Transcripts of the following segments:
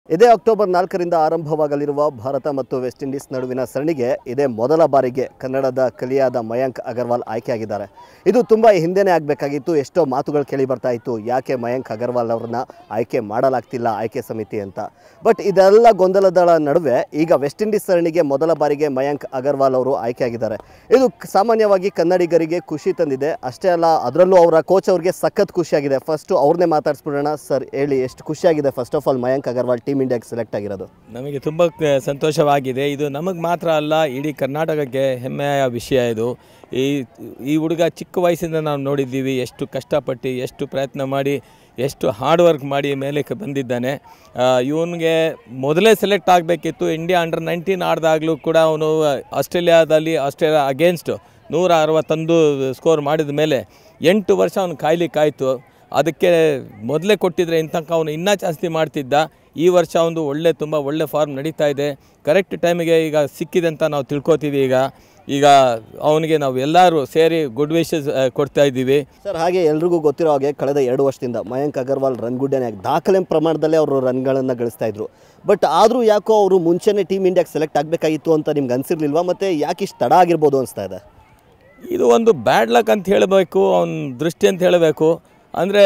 ಇದೇ ಅಕ್ಟೋಬರ್ ನಾಲ್ಕರಿಂದ ಆರಂಭವಾಗಲಿರುವ ಭಾರತ ಮತ್ತು ವೆಸ್ಟ್ ಇಂಡೀಸ್ ನಡುವಿನ ಸರಣಿಗೆ ಇದೇ ಮೊದಲ ಬಾರಿಗೆ ಕನ್ನಡದ ಕಲಿಯಾದ ಮಯಾಂಕ್ ಅಗರ್ವಾಲ್ ಆಯ್ಕೆಯಾಗಿದ್ದಾರೆ ಇದು ತುಂಬ ಹಿಂದೆನೇ ಆಗಬೇಕಾಗಿತ್ತು ಎಷ್ಟೋ ಮಾತುಗಳು ಕೇಳಿ ಬರ್ತಾ ಇತ್ತು ಯಾಕೆ ಮಯಾಂಕ್ ಅಗರ್ವಾಲ್ ಅವ್ರನ್ನ ಆಯ್ಕೆ ಮಾಡಲಾಗ್ತಿಲ್ಲ ಆಯ್ಕೆ ಸಮಿತಿ ಅಂತ ಬಟ್ ಇದೆಲ್ಲ ಗೊಂದಲದ ನಡುವೆ ಈಗ ವೆಸ್ಟ್ ಇಂಡೀಸ್ ಸರಣಿಗೆ ಮೊದಲ ಬಾರಿಗೆ ಮಯಾಂಕ್ ಅಗರ್ವಾಲ್ ಅವರು ಆಯ್ಕೆಯಾಗಿದ್ದಾರೆ ಇದು ಕ್- ಸಾಮಾನ್ಯವಾಗಿ ಕನ್ನಡಿಗರಿಗೆ ಖುಷಿ ತಂದಿದೆ ಅಷ್ಟೇ ಅಲ್ಲ ಅದರಲ್ಲೂ ಅವರ ಕೋಚ್ ಅವ್ರಿಗೆ ಸಖತ್ ಖುಷಿಯಾಗಿದೆ ಫಸ್ಟು ಅವ್ರನ್ನೇ ಮಾತಾಡ್ಸ್ಬಿಡೋಣ ಸರ್ ಹೇಳಿ ಎಷ್ಟು ಖುಷಿಯಾಗಿದೆ first of all Mayank Agarwal team ಇಂಡಿಯಾಗೆ ಸೆಲೆಕ್ಟ್ ಆಗಿರೋದು ನಮಗೆ ತುಂಬ ಕ- ಸಂತೋಷವಾಗಿದೆ ಇದು ನಮಗೆ ಮಾತ್ರ ಅಲ್ಲ ಇಡೀ ಕರ್ನಾಟಕಕ್ಕೆ ಹೆಮ್ಮೆಯ ವಿಷಯ ಇದು ಈ ಈ ಹುಡುಗ ಚಿಕ್ಕ ವಯಸ್ಸಿಂದ ನಾವು ನೋಡಿದ್ದೀವಿ ಎಷ್ಟು ಕಷ್ಟಪಟ್ಟು ಎಷ್ಟು ಪ್ರಯತ್ನ ಮಾಡಿ ಎಷ್ಟು ಹಾರ್ಡ್ ವರ್ಕ್ ಮಾಡಿ ಮೇಲಕ್ಕೆ ಬಂದಿದ್ದಾನೆ ಇವನಿಗೆ ಮೊದಲೇ ಸೆಲೆಕ್ಟ್ ಆಗಬೇಕಿತ್ತು ಇಂಡಿಯಾ ಅಂಡರ್ ನೈನ್ಟೀನ್ ಆಡಿದಾಗಲೂ ಕೂಡ ಅವನು ಆಸ್ಟ್ರೇಲಿಯಾದಲ್ಲಿ ಆಸ್ಟ್ರೇಲಿಯಾ ಅಗೇನ್ಸ್ಟ್ ನೂರ ಅರವತ್ತೊಂದು ಸ್ಕೋರ್ ಮಾಡಿದ ಮೇಲೆ ಎಂಟು ವರ್ಷ ಅವನು ಕಾಯ್ಲಿಕ್ಕಾಯ್ತು ಅದಕ್ಕೆ ಮೊದಲೇ ಕೊಟ್ಟಿದ್ರೆ ಇಂಥ ಅವನು ಇನ್ನೂ ಜಾಸ್ತಿ ಮಾಡ್ತಿದ್ದ ಈ ವರ್ಷ ಒಂದು ಒಳ್ಳೆ ತುಂಬ ಒಳ್ಳೆ ಫಾರ್ಮ್ ನಡೀತಾ ಇದೆ ಕರೆಕ್ಟ್ ಟೈಮಿಗೆ ಈಗ ಸಿಕ್ಕಿದೆ ಅಂತ ನಾವು ತಿಳ್ಕೊತೀವಿ ಈಗ ಈಗ ಅವನಿಗೆ ನಾವು ಎಲ್ಲರೂ ಸೇರಿ ಗುಡ್ ವಿಶಸ್ ಕೊಡ್ತಾ ಇದ್ದೀವಿ ಸರ್ ಹಾಗೆ ಎಲ್ರಿಗೂ ಗೊತ್ತಿರೋ ಹಾಗೆ ಕಳೆದ ಎರಡು ವರ್ಷದಿಂದ ಮಯಾಂಕ್ ಅಗರ್ವಾಲ್ ರನ್ ಗುಡ್ಡನೇ ದಾಖಲೆ ಪ್ರಮಾಣದಲ್ಲೇ ಅವರು ರನ್ಗಳನ್ನು ಗಳಿಸ್ತಾ ಇದ್ರು ಬಟ್ ಆದರೂ ಯಾಕೋ ಅವರು ಮುಂಚೆನೇ ಟೀಮ್ ಇಂಡಿಯಾಗೆ ಸೆಲೆಕ್ಟ್ ಆಗಬೇಕಾಗಿತ್ತು ಅಂತ ನಿಮ್ಗೆ ಅನ್ಸಿರ್ಲಿಲ್ವಾ ಮತ್ತು ಯಾಕೆ ಇಷ್ಟು ತಡ ಆಗಿರ್ಬೋದು ಅನಿಸ್ತಾ ಇದೆ ಇದು ಒಂದು ಬ್ಯಾಡ್ ಲಕ್ ಅಂತ ಹೇಳಬೇಕು ಅವನ ದೃಷ್ಟಿ ಅಂತ ಹೇಳಬೇಕು ಅಂದರೆ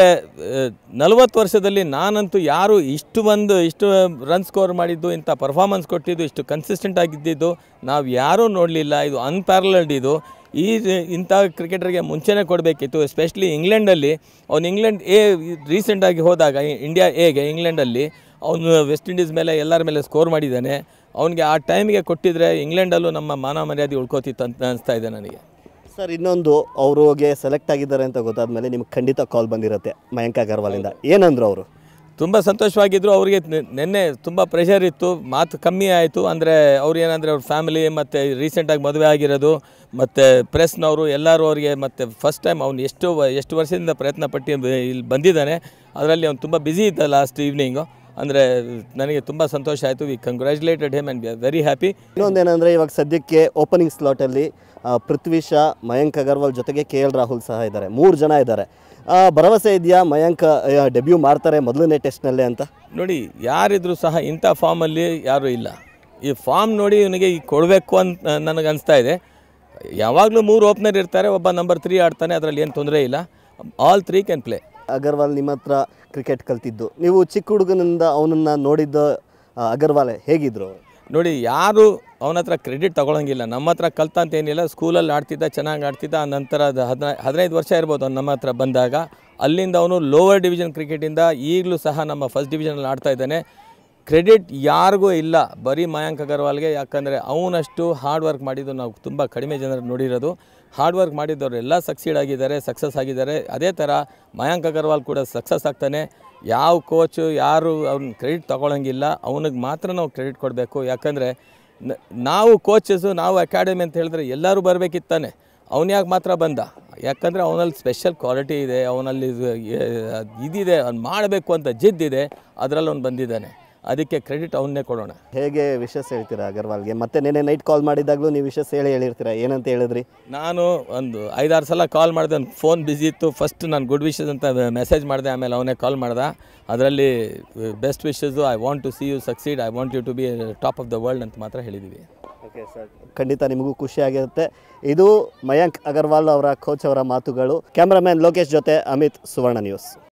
ನಲವತ್ತು ವರ್ಷದಲ್ಲಿ ನಾನಂತೂ ಯಾರು ಇಷ್ಟು ಒಂದು ಇಷ್ಟು ರನ್ ಸ್ಕೋರ್ ಮಾಡಿದ್ದು ಇಂಥ ಪರ್ಫಾರ್ಮೆನ್ಸ್ ಕೊಟ್ಟಿದ್ದು ಇಷ್ಟು ಕನ್ಸಿಸ್ಟೆಂಟ್ ಆಗಿದ್ದಿದ್ದು ನಾವು ಯಾರೂ ನೋಡಲಿಲ್ಲ ಇದು ಅನ್ಪ್ಯಾರಲಡ್ ಇದು ಈ ಇಂಥ ಕ್ರಿಕೆಟರ್ಗೆ ಮುಂಚೆನೇ ಕೊಡಬೇಕಿತ್ತು ಎಸ್ಪೆಷಲಿ ಇಂಗ್ಲೆಂಡಲ್ಲಿ ಅವ್ನು ಇಂಗ್ಲೆಂಡ್ ಎ ರೀಸೆಂಟಾಗಿ ಹೋದಾಗ ಇಂಡಿಯಾ ಎಗೆ ಇಂಗ್ಲೆಂಡಲ್ಲಿ ಅವನು ವೆಸ್ಟ್ ಇಂಡೀಸ್ ಮೇಲೆ ಎಲ್ಲರ ಮೇಲೆ ಸ್ಕೋರ್ ಮಾಡಿದ್ದಾನೆ ಅವನಿಗೆ ಆ ಟೈಮಿಗೆ ಕೊಟ್ಟಿದ್ರೆ ಇಂಗ್ಲೆಂಡಲ್ಲೂ ನಮ್ಮ ಮಾನ ಮರ್ಯಾದೆ ಉಳ್ಕೋತಿತ್ತು ಅಂತ ಅನಿಸ್ತಾ ಇದೆ ನನಗೆ ಸರ್ ಇನ್ನೊಂದು ಅವ್ರಿಗೆ ಸೆಲೆಕ್ಟ್ ಆಗಿದ್ದಾರೆ ಅಂತ ಗೊತ್ತಾದ್ಮೇಲೆ ನಿಮ್ಗೆ ಖಂಡಿತ ಕಾಲ್ ಬಂದಿರುತ್ತೆ ಮಯಾಂಕ್ ಅಗರ್ವಾಲಿಂದ ಏನಂದ್ರು ಅವರು ತುಂಬ ಸಂತೋಷವಾಗಿದ್ದರು ಅವರಿಗೆ ನಿನ್ನೆ ತುಂಬ ಪ್ರೆಷರ್ ಇತ್ತು ಮಾತು ಕಮ್ಮಿ ಆಯಿತು ಅಂದರೆ ಅವ್ರು ಏನಂದರೆ ಅವ್ರ ಫ್ಯಾಮಿಲಿ ಮತ್ತು ರೀಸೆಂಟಾಗಿ ಮದುವೆ ಆಗಿರೋದು ಮತ್ತು ಪ್ರೆಸ್ನವರು ಎಲ್ಲರೂ ಅವರಿಗೆ ಮತ್ತು ಫಸ್ಟ್ ಟೈಮ್ ಅವ್ನು ಎಷ್ಟು ವ- ಎಷ್ಟು ವರ್ಷದಿಂದ ಪ್ರಯತ್ನ ಪಟ್ಟು ಬ- ಇಲ್ಲಿ ಬಂದಿದ್ದಾನೆ ಅದರಲ್ಲಿ ಅವ್ನು ತುಂಬ ಬ್ಯುಸಿ ಇದ್ದ ಲಾಸ್ಟ್ ಈವ್ನಿಂಗು ಅಂದರೆ ನನಗೆ ತುಂಬ ಸಂತೋಷ ಆಯಿತು we congratulated him and very happy ಇನ್ನೊಂದೇನೆಂದರೆ ಇವಾಗ ಸದ್ಯಕ್ಕೆ ಓಪನಿಂಗ್ ಸ್ಲಾಟಲ್ಲಿ ಪೃಥ್ವಿ ಶಾ ಮಯಾಂಕ್ ಅಗರ್ವಾಲ್ ಜೊತೆಗೆ ಕೆ ಎಲ್ ರಾಹುಲ್ ಸಹ ಇದ್ದಾರೆ ಮೂರು ಜನ ಇದ್ದಾರೆ ಆ, ಭರವಸೆ ಇದೆಯಾ ಮಯಾಂಕ್ ಡೆಬ್ಯೂ ಮಾಡ್ತಾರೆ ಮೊದಲನೇ ಟೆಸ್ಟ್ನಲ್ಲೇ ಅಂತ ನೋಡಿ ಯಾರಿದ್ರು ಸಹ ಇಂಥ ಫಾರ್ಮಲ್ಲಿ ಯಾರೂ ಇಲ್ಲ ಈ ಫಾರ್ಮ್ ನೋಡಿ ಇವನಿಗೆ ಈಗ ಕೊಡಬೇಕು ಅಂತ ನನಗೆ ಅನಿಸ್ತಾ ಇದೆ ಯಾವಾಗಲೂ ಮೂರು ಓಪನರ್ ಇರ್ತಾರೆ ಒಬ್ಬ ನಂಬರ್ ತ್ರೀ ಆಡ್ತಾನೆ ಅದರಲ್ಲಿ ಏನು ತೊಂದರೆ ಇಲ್ಲ all three can play Agarwal ನಿಮ್ಮ ಹತ್ರ ಕ್ರಿಕೆಟ್ ಕಲ್ತಿದ್ದು ನೀವು ಚಿಕ್ಕ ಹುಡುಗನಿಂದ ಅವನನ್ನ ನೋಡಿದ್ದ ಆ, ಅಗರ್ವಾಲ್ ಹೇಗಿದ್ರು ನೋಡಿ ಯಾರು ಅವನ ಹತ್ರ ಕ್ರೆಡಿಟ್ ತೊಗೊಳಂಗಿಲ್ಲ ನಮ್ಮ ಹತ್ರ ಕಲ್ತ ಅಂತ ಏನಿಲ್ಲ ಸ್ಕೂಲಲ್ಲಿ ಆಡ್ತಿದ್ದ ಚೆನ್ನಾಗಿ ಆಡ್ತಿದ್ದ ಆ ನಂತರ ಅದು ಹದಿನೈ ಹದಿನೈದು ವರ್ಷ ಇರ್ಬೋದು ಅವ್ನು ನಮ್ಮ ಹತ್ರ ಬಂದಾಗ ಅಲ್ಲಿಂದ ಅವನು ಲೋವರ್ ಡಿವಿಷನ್ ಕ್ರಿಕೆಟಿಂದ ಈಗಲೂ ಸಹ ನಮ್ಮ ಫಸ್ಟ್ ಡಿವಿಷನಲ್ಲಿ ಆಡ್ತಾ ಇದ್ದಾನೆ ಕ್ರೆಡಿಟ್ ಯಾರಿಗೂ ಇಲ್ಲ ಬರೀ ಮಯಾಂಕ್ ಅಗರ್ವಾಲ್ಗೆ ಯಾಕಂದರೆ ಅವನಷ್ಟು ಹಾರ್ಡ್ ವರ್ಕ್ ಮಾಡಿದ್ದು ನಾವು ತುಂಬ ಕಡಿಮೆ ಜನರು ನೋಡಿರೋದು ಹಾರ್ಡ್ ವರ್ಕ್ ಮಾಡಿದ್ದವರು ಎಲ್ಲ ಸಕ್ಸೀಡ್ ಆಗಿದ್ದಾರೆ ಸಕ್ಸಸ್ ಆಗಿದ್ದಾರೆ ಅದೇ ಥರ ಮಯಾಂಕ್ ಅಗರ್ವಾಲ್ ಕೂಡ ಸಕ್ಸಸ್ ಆಗ್ತಾನೆ ಯಾವ ಕೋಚು ಯಾರು ಅವ್ನ ಕ್ರೆಡಿಟ್ ತೊಗೊಳಂಗಿಲ್ಲ ಅವನಿಗೆ ಮಾತ್ರ ನಾವು ಕ್ರೆಡಿಟ್ ಕೊಡಬೇಕು ಯಾಕಂದರೆ ನಾವು ಕೋಚಸ್ಸು ನಾವು ಅಕಾಡೆಮಿ ಅಂತ ಹೇಳಿದ್ರೆ ಎಲ್ಲರೂ ಬರಬೇಕಿತ್ತಾನೆ ಅವನು ಯಾಕೆ ಮಾತ್ರ ಬಂದ ಯಾಕಂದರೆ ಅವನಲ್ಲಿ ಸ್ಪೆಷಲ್ ಕ್ವಾಲಿಟಿ ಇದೆ ಅವನಲ್ಲಿ ಇದು, ಏ, ಇದಿದೆ ಅವ್ನು ಮಾಡಬೇಕು ಅಂತ ಜಿದ್ದಿದೆ ಅದರಲ್ಲಿ ಅವ್ನು ಬಂದಿದ್ದಾನೆ ಅದಕ್ಕೆ ಕ್ರೆಡಿಟ್ ಅವನ್ನೇ ಕೊಡೋಣ ಹೇಗೆ ವಿಶಸ್ ಹೇಳ್ತೀರಾ ಅಗರ್ವಾಲ್ಗೆ ಮತ್ತೆ ನೆನೆ ನೈಟ್ ಕಾಲ್ ಮಾಡಿದಾಗಲೂ ನೀವು ವಿಶಸ್ ಹೇಳಿ ಹೇಳಿರ್ತೀರಾ ಏನಂತ ಹೇಳಿದ್ರಿ ನಾನು ಒಂದು ಐದಾರು ಸಲ ಕಾಲ್ ಮಾಡಿದೆ ನನ್ನ ಫೋನ್ ಬ್ಯುಸಿ ಇತ್ತು ಫಸ್ಟ್ ನಾನು ಗುಡ್ ವಿಶಸ್ ಅಂತ ಮೆಸೇಜ್ ಮಾಡಿದೆ ಆಮೇಲೆ ಅವನೇ ಕಾಲ್ ಮಾಡ್ದೆ ಅದರಲ್ಲಿ best wishes I want to see you succeed I want you to be top of the world ಅಂತ ಮಾತ್ರ ಹೇಳಿದ್ದೀವಿ ಓಕೆ ಸರ್ ಖಂಡಿತ ನಿಮಗೂ ಖುಷಿ ಆಗಿರುತ್ತೆ ಇದು ಮಯಾಂಕ್ ಅಗರ್ವಾಲ್ ಅವರ ಕೋಚ್ ಅವರ ಮಾತುಗಳು ಕ್ಯಾಮ್ರಾಮ್ಯಾನ್ ಲೋಕೇಶ್ ಜೊತೆ ಅಮಿತ್ ಸುವರ್ಣ ನ್ಯೂಸ್